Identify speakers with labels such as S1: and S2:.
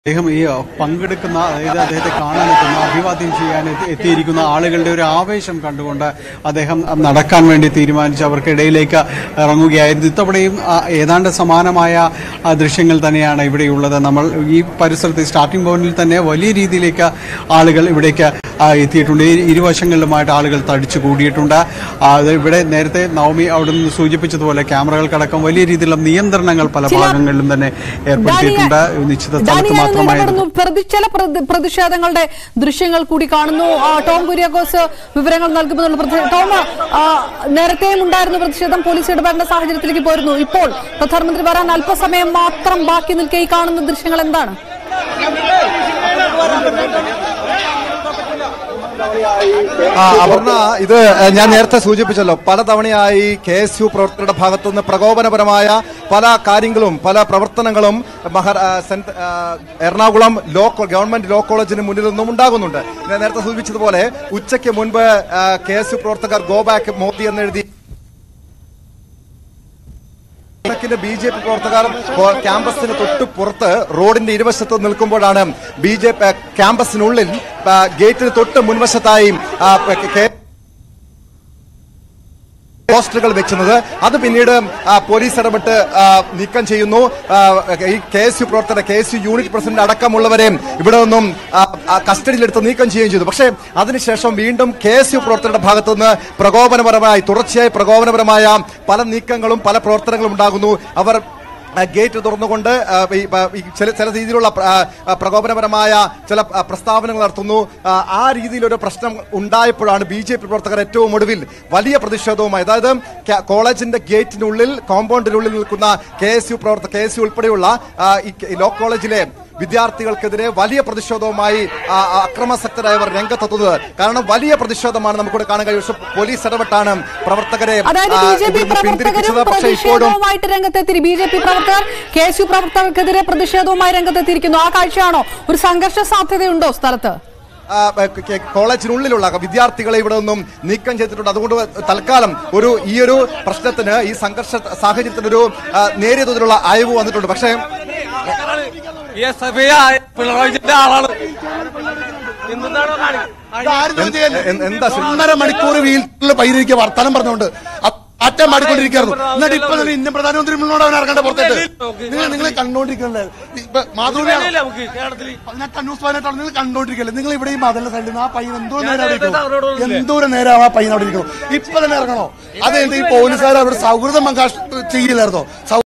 S1: അദ്ദേഹം ഈ പങ്കെടുക്കുന്ന അതായത് അദ്ദേഹത്തെ കാണാനെത്തുന്ന അഭിവാദ്യം ചെയ്യാൻ എത്തി- എത്തിയിരിക്കുന്ന ആളുകളുടെ ഒരു ആവേശം കണ്ടുകൊണ്ട് അദ്ദേഹം നടക്കാൻ വേണ്ടി തീരുമാനിച്ച് അവർക്കിടയിലേക്ക് ഇറങ്ങുകയായിരുന്നു ഇത്തവണയും ആ, ഏതാണ്ട് സമാനമായ ആ, ദൃശ്യങ്ങൾ തന്നെയാണ് ഇവിടെയുള്ളത് നമ്മൾ ഈ പരിസരത്ത് സ്റ്റാർട്ടിംഗ് പോയിന്റിൽ തന്നെ വലിയ രീതിയിലേക്ക് ആളുകൾ ഇവിടേക്ക് ആ, എത്തിയിട്ടുണ്ട് ഈ ഇരുവശങ്ങളിലുമായിട്ട് ആളുകൾ തടിച്ചു കൂടിയിട്ടുണ്ട് ആ, അത് ഇവിടെ നേരത്തെ നവമി അവിടെ നിന്ന് സൂചിപ്പിച്ചതുപോലെ ക്യാമറകൾക്കടക്കം വലിയ രീതിയിലുള്ള നിയന്ത്രണങ്ങൾ പല
S2: ചില-
S1: ഭാഗങ്ങളിലും തന്നെ ഏർപ്പെടുത്തിയിട്ടുണ്ട് നിശ്ചിത സ്ഥലത്ത്
S2: ഡാനിയൽ
S1: മാത്രമായി
S2: ഇടപെടുന്നു. പ്രതി- ചില പ്രതി- പ്രതിഷേധങ്ങളുടെ ദൃശ്യങ്ങൾ കൂടി കാണുന്നു ആ, ടോം കുര്യാക്കോസ് വിവരങ്ങൾ നൽകുമെന്നുള്ള പ്രതി- ടോം ആ, നേരത്തെയും ഉണ്ടായിരുന്നു പ്രതിഷേധം പോലീസ് ഇടപെടേണ്ട സാഹചര്യത്തിലേക്ക് പോയിരുന്നു ഇപ്പോൾ പ്രധാനമന്ത്രി വരാൻ അല്പസമയം മാത്രം ബാക്കി നിൽക്കെ ഈ കാണുന്ന ദൃശ്യങ്ങൾ എന്താണ്
S3: ആ, അപർണ ഇത് ഏഹ്, ഞാൻ നേരത്തെ സൂചിപ്പിച്ചല്ലോ പലതവണയായി കെ എസ് യു പ്രവർത്തകരുടെ ഭാഗത്തുനിന്ന് പ്രകോപനപരമായ പല കാര്യങ്ങളും പല പ്രവർത്തനങ്ങളും മഹാ ആ, സെന്റ് ആ, എറണാകുളം ലോ കോ- ഗവൺമെന്റ് ലോ കോളേജിന് മുന്നിൽ നിന്നും ഉണ്ടാകുന്നുണ്ട് ഞാൻ നേരത്തെ സൂചിപ്പിച്ചതുപോലെ ഉച്ചയ്ക്ക് മുൻപ് കെ എസ് യു പ്രവർത്തകർ ഗോ ബാക്ക് മോദി എന്നെഴുതി കണക്കിന് ബി ജെ പി പ്രവർത്തകർ പോ- ക്യാമ്പസിന് തൊട്ട് പുറത്ത് റോഡിന്റെ ഇരുവശത്ത് നിൽക്കുമ്പോഴാണ് ബി ജെ പി ക്യാമ്പസിനുള്ളിൽ ആ, ഗേറ്റിന് തൊട്ട് മുൻവശത്തായി ആ, കെ പോസ്റ്ററുകൾ വെക്കുന്നത് അത് പിന്നീട് ആ, പോലീസ് ഇടപെട്ട് ആ, നീക്കം ചെയ്യുന്നു ആ, ഈ കെ എസ് യു പ്രവർത്തകരെ K S U unit president അടക്കമുള്ളവരെ ഇവിടെ നിന്നും ആ, ആ, കസ്റ്റഡിയിലെടുത്ത് നീക്കം ചെയ്യുകയും ചെയ്തു പക്ഷേ അതിനുശേഷം വീണ്ടും കെ എസ് യു പ്രവർത്തകരുടെ ഭാഗത്തുനിന്ന് പ്രകോപനപരമായി തുടർച്ചയായി പ്രകോപനപരമായ പല നീക്കങ്ങളും പല പ്രവർത്തനങ്ങളും ഉണ്ടാകുന്നു അവർ ആ, ഗേറ്റ് തുറന്നുകൊണ്ട് ആ, ഈ, ആ, ഈ ചില ചില രീതിയിലുള്ള പ്ര- ആ, ആ, പ്രകോപനപരമായ ചില ആ, പ്രസ്താവനകൾ നടത്തുന്നു ആ, ആ രീതിയിലൊരു പ്രശ്നം ഉണ്ടായപ്പോഴാണ് ബി ജെ പി പ്രവർത്തകർ ഏറ്റവും ഒടുവിൽ വലിയ പ്രതിഷേധവുമായി അതായത് ക- കോളേജിന്റെ ഗേറ്റിനുള്ളിൽ കോമ്പൗണ്ടിനുള്ളിൽ നിൽക്കുന്ന കെ എസ് യു പ്രവർത്തക കെ എസ് യു ഉൾപ്പെടെയുള്ള ആ, ഈ ഈ ലോ കോളേജിലെ വിദ്യാർത്ഥികൾക്കെതിരെ വലിയ പ്രതിഷേധവുമായി ആ, ആ, അക്രമാസക്തരായവർ രംഗത്തെത്തുന്നത് കാരണം വലിയ പ്രതിഷേധമാണ് നമുക്കിവിടെ കാണാൻ കഴിയും പക്ഷേ പോലീസ് ഇടപെട്ടാണ് പ്രവർത്തകരെ
S2: അതായത്
S3: ആ,
S2: ബി ജെ പി
S3: ഇവിടുന്ന്
S2: പ്രവർത്തകരും
S3: പിന്തിരിപ്പിച്ചത് പക്ഷേ ഇപ്പോഴും
S2: പ്രതിഷേധവുമായിട്ട് രംഗത്തെത്തി ബി ജെ പി പ്രവർത്തകർ കെ എസ് യു പ്രവർത്തകർക്കെതിരെ പ്രതിഷേധവുമായി രംഗത്തെത്തിയിരിക്കുന്നു ആ കാഴ്ചയാണോ ഒരു സംഘർഷ സാധ്യതയുണ്ടോ സ്ഥലത്ത്
S3: ആ, കെ- കെ- കോളേജിനുള്ളിലുള്ള വിദ്യാർത്ഥികളെ ഇവിടെ നിന്നും നീക്കം ചെയ്തിട്ടുണ്ട് അതുകൊണ്ട് തൽക്കാലം ഒരു ഈ ഒരു പ്രശ്നത്തിന് ഈ സംഘർഷ സാഹചര്യത്തിന് ഒരു ആ, നേരിയ തോതിലുള്ള അയവ് വന്നിട്ടുണ്ട് പക്ഷേ
S4: എസ് എഫ് ഐ പിണറായി വിജയന്റെ ആളാണ് എന്താണ്
S3: എന്ത്- എന്ത്- എന്താ ശരി?
S5: ഒന്നര മണിക്കൂർ വീട്ടിൽ പൈരിക്കുക വർത്തമാനം പറഞ്ഞുകൊണ്ട് അറ്റം മാടിക്കൊണ്ടിരിക്കുകയായിരുന്നു എന്നിട്ട് ഇപ്പൊ നിങ്ങൾ ഇന്ത്യൻ പ്രധാനമന്ത്രി മുന്നോട്ട് അവൻ ഇറങ്ങേണ്ട പുറത്തേക്ക് നിങ്ങൾ നിങ്ങൾ കണ്ടോണ്ടിരിക്കണല്ലേ ഇപ്പൊ മാതൃഭൂമിയാണ്
S4: നമുക്ക് കേരളത്തിൽ
S5: പതിനെട്ടാം ന്യൂസ് പതിനെട്ടാണ് നിങ്ങൾ കണ്ടോണ്ടിരിക്കല്ലേ നിങ്ങൾ ഇവിടെ ഈ മതലിന്റെ സൈഡിൽ നിന്ന് ആ പയ്യൻ എന്തോ നേരം അവിടെ
S4: നേരത്തെ അവരോട്
S5: ഇരിക്കുന്നു
S4: പറഞ്ഞില്ലേ?
S5: എന്തോരം നേരം ആ പയ്യൻ അവിടെ ഇരിക്കുന്നു ഇപ്പൊ തന്നെ ഇറങ്ങണോ അത് കഴിഞ്ഞിട്ട് ഈ പോലീസുകാർ അവിടെ സൗഹൃദം പങ്കാ ചെയ്യില്ലായിരുന്നോ സൗ-